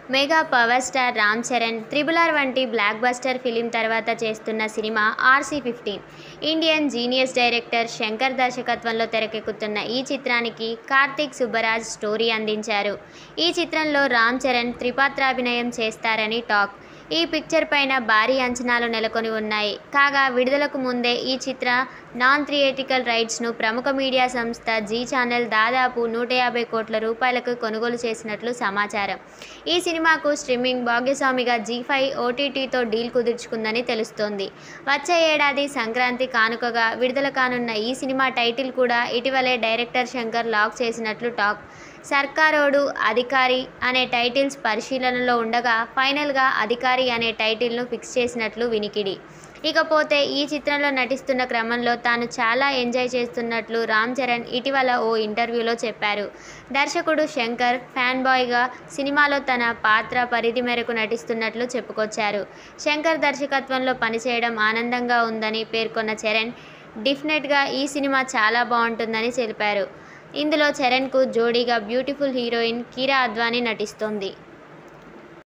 mega power star Ram Charan triple R వంటి blockbuster film తర్వాత చేస్తున్న cinema RC fifteen Indian genius director Shankar దర్శకత్వంలో తెరకెక్కుతున్న ఈ చిత్రానికి కార్తీక్ సుబ్బరాజ్ స్టోరీ అందించారు ఈ చిత్రంలో రామ్ చరణ్ త్రిపాత్రాభినయం చేస్తారని టాక్ ఈ పిక్చర్ పైన భారీ అంచనాలు నెలకొని ఉన్నాయి కాగా విడుదలకు ముందే ఈ చిత్ర నాన్ థియేటికల్ రైట్స్ను ప్రముఖ మీడియా సంస్థ జీ ఛానల్ దాదాపు నూట యాభై కోట్ల రూపాయలకు కొనుగోలు చేసినట్లు సమాచారం ఈ సినిమాకు స్ట్రీమింగ్ భాగ్యస్వామిగా జీ ఫైవ్ ఓటీటీతో డీల్ కుదుర్చుకుందని తెలుస్తోంది వచ్చే ఏడాది సంక్రాంతి కానుకగా విడుదల కానున్న ఈ సినిమా టైటిల్ కూడా ఇటీవలే డైరెక్టర్ శంకర్ లాక్ చేసినట్లు టాక్ సర్కారోడు అధికారి అనే టైటిల్స్ పరిశీలనలో ఉండగా ఫైనల్గా అధికారి అనే టైటిల్ను ఫిక్స్ చేసినట్లు వినికిడి ఇకపోతే ఈ చిత్రంలో నటిస్తున్న క్రమంలో తాను చాలా ఎంజాయ్ చేస్తున్నట్లు రామ్ చరణ్ ఇటీవల ఓ ఇంటర్వ్యూలో చెప్పారు దర్శకుడు శంకర్ ఫ్యాన్ బాయ్గా సినిమాలో తన పాత్ర పరిధి మేరకు నటిస్తున్నట్లు చెప్పుకొచ్చారు శంకర్ దర్శకత్వంలో పనిచేయడం ఆనందంగా ఉందని పేర్కొన్న చరణ్ డెఫినెట్గా ఈ సినిమా చాలా బాగుంటుందని తెలిపారు ఇందులో చరణ్కు జోడీగా బ్యూటిఫుల్ హీరోయిన్ కీరా అద్వానీ నటిస్తోంది